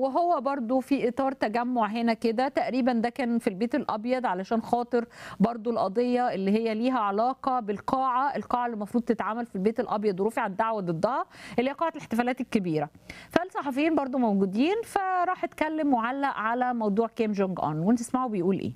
وهو برضو في اطار تجمع هنا كده تقريبا ده كان في البيت الابيض علشان خاطر برضو القضيه اللي هي ليها علاقه بالقاعه القاعه اللي المفروض تتعمل في البيت الابيض ورفعت دعوه ضدها اللي هي قاعه الاحتفالات الكبيره فالصحفيين برضو موجودين فراح اتكلم وعلق على موضوع كيم جونج اون ونسمعه بيقول ايه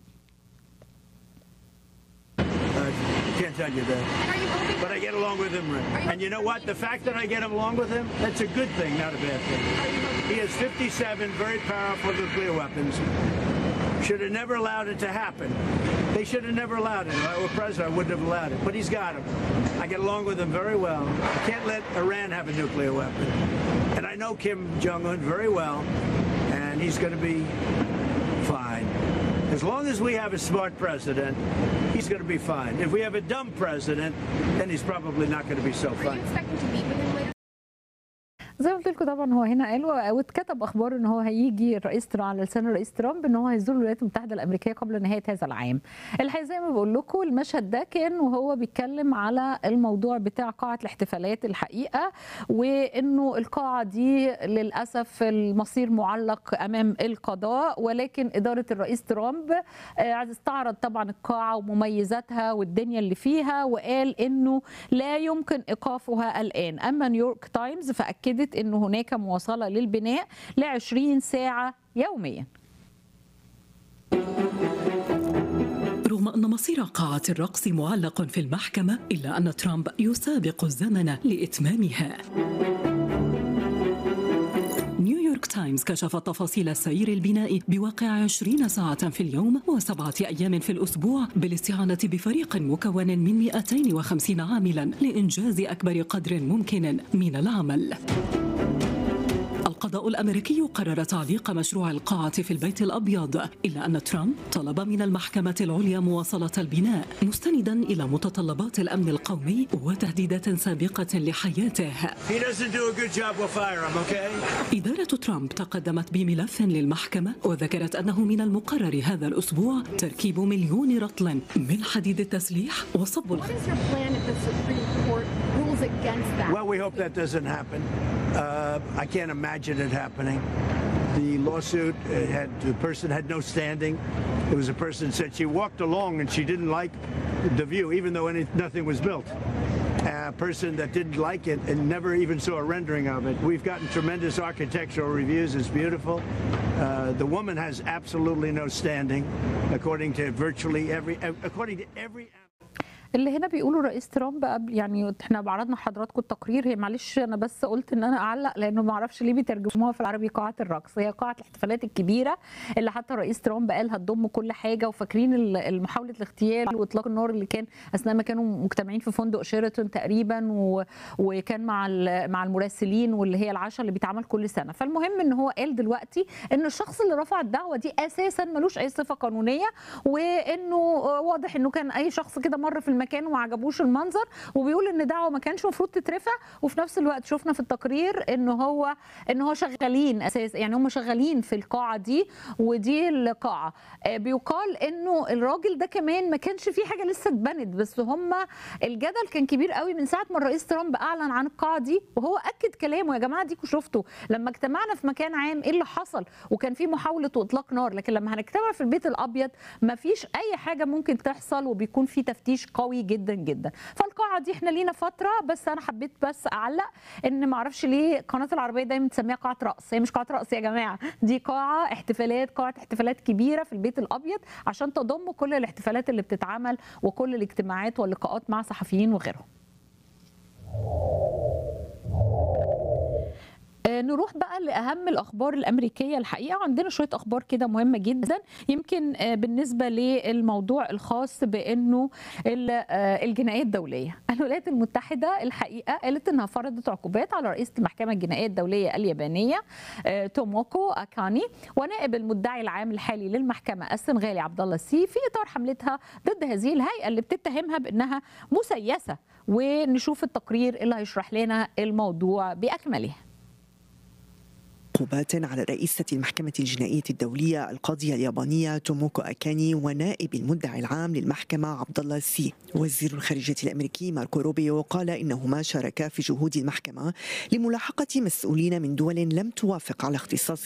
I can't tell you that. Are you hoping But I get along with him. you And you know what? The fact that I get along with him, that's a good thing, not a bad thing. He has 57 very powerful nuclear weapons. Should have never allowed it to happen. They should have never allowed it. If I were president, I wouldn't have allowed it. But he's got them. I get along with him very well. I can't let Iran have a nuclear weapon. And I know Kim Jong Un very well, and he's going to be fine. As long as we have a smart president, he's going to be fine. If we have a dumb president, then he's probably not going to be so are you fine. expecting to meet with him later? زي ما قلت لكم طبعا هو هنا قال واتكتب اخبار ان هو هيجي الرئيس ترامب على لسان الرئيس ترامب ان هو هيزور الولايات المتحده الامريكيه قبل نهايه هذا العام. الحقيقه زي ما بقول لكم المشهد ده كان وهو بيتكلم على الموضوع بتاع قاعه الاحتفالات الحقيقه وانه القاعه دي للاسف المصير معلق امام القضاء ولكن اداره الرئيس ترامب آه، استعرض طبعا القاعه ومميزاتها والدنيا اللي فيها وقال انه لا يمكن ايقافها الان اما نيويورك تايمز فاكدت انه هناك مواصله للبناء ل 20 ساعه يوميا رغم أن مصير قاعة الرقص معلق في المحكمة إلا أن ترامب يسابق الزمن لإتمامها نيويورك تايمز كشف تفاصيل سير البناء بواقع 20 ساعة في اليوم وسبعة أيام في الأسبوع بالاستعانة بفريق مكون من 250 عاملا لإنجاز أكبر قدر ممكن من العمل القضاء الامريكي قرر تعليق مشروع القاعه في البيت الابيض الا ان ترامب طلب من المحكمه العليا مواصله البناء مستندا الى متطلبات الامن القومي وتهديدات سابقه لحياته He doesn't do a good job, we'll fire him, okay? إدارة ترامب تقدمت بملف للمحكمة وذكرت أنه من المقرر هذا الأسبوع تركيب مليون رطل من حديد التسليح وصب الخ... What is your plan if the Supreme Court rules against that? Well, we hope that doesn't happen. Uh, I can't imagine it happening. The lawsuit uh, had the person had no standing. There was a person said she walked along and she didn't like the view, even though any, nothing was built. A person that didn't like it and never even saw a rendering of it. We've gotten tremendous architectural reviews. It's beautiful. Uh, the woman has absolutely no standing, according to virtually every, according to every. اللي هنا بيقولوا رئيس ترامب قبل يعني احنا بعرضنا حضراتكم التقرير هي معلش انا بس قلت ان انا اعلق لانه ما اعرفش ليه بيترجموها في العربي قاعه الرقص هي قاعه الاحتفالات الكبيره اللي حتى رئيس ترامب قال هتضم كل حاجه وفاكرين ال- محاوله الاغتيال واطلاق النار اللي كان اثناء ما كانوا مجتمعين في فندق شيراتون تقريبا و... وكان مع ال- مع المراسلين واللي هي العشاء اللي بيتعمل كل سنه فالمهم ان هو قال دلوقتي ان الشخص اللي رفع الدعوه دي اساسا ملوش اي صفه قانونيه وانه واضح انه كان اي شخص كده مر في المكان وما عجبوش المنظر وبيقول ان دعوه ما كانش المفروض تترفع وفي نفس الوقت شفنا في التقرير ان هو ان هو شغالين اساس يعني هم شغالين في القاعه دي ودي القاعه آه، بيقال انه الراجل ده كمان ما كانش فيه حاجه لسه اتبنت بس هم الجدل كان كبير قوي من ساعه ما الرئيس ترامب اعلن عن القاعه دي وهو اكد كلامه يا جماعه ديكوا شفتوا لما اجتمعنا في مكان عام ايه اللي حصل وكان في محاوله اطلاق نار لكن لما هنجتمع في البيت الابيض ما فيش اي حاجه ممكن تحصل وبيكون في تفتيش قوي جدا جدا فالقاعه دي احنا لينا فتره بس انا حبيت بس اعلق ان ما اعرفش ليه قناه العربيه دايما تسميها قاعه رقص هي مش قاعه رقص يا جماعه دي قاعه احتفالات قاعه احتفالات كبيره في البيت الابيض عشان تضم كل الاحتفالات اللي بتتعمل وكل الاجتماعات واللقاءات مع صحفيين وغيرهم آه، نروح بقى لاهم الاخبار الامريكيه الحقيقه عندنا شويه اخبار كده مهمه جدا يمكن آه، بالنسبه للموضوع الخاص بانه ال- آه، الجنائيه الدوليه الولايات المتحده الحقيقه قالت انها فرضت عقوبات على رئيسه المحكمه الجنائيه الدوليه اليابانيه آه، توموكو اكاني ونائب المدعي العام الحالي للمحكمه السنغالي عبد الله السي في اطار حملتها ضد هذه الهيئه اللي بتتهمها بانها مسيسه ونشوف التقرير اللي هيشرح لنا الموضوع باكمله عقوبات على رئيسة المحكمة الجنائية الدولية القاضية اليابانية توموكو أكاني ونائب المدعي العام للمحكمة عبد الله السي وزير الخارجية الأمريكي ماركو روبيو قال إنهما شاركا في جهود المحكمة لملاحقة مسؤولين من دول لم توافق على اختصاص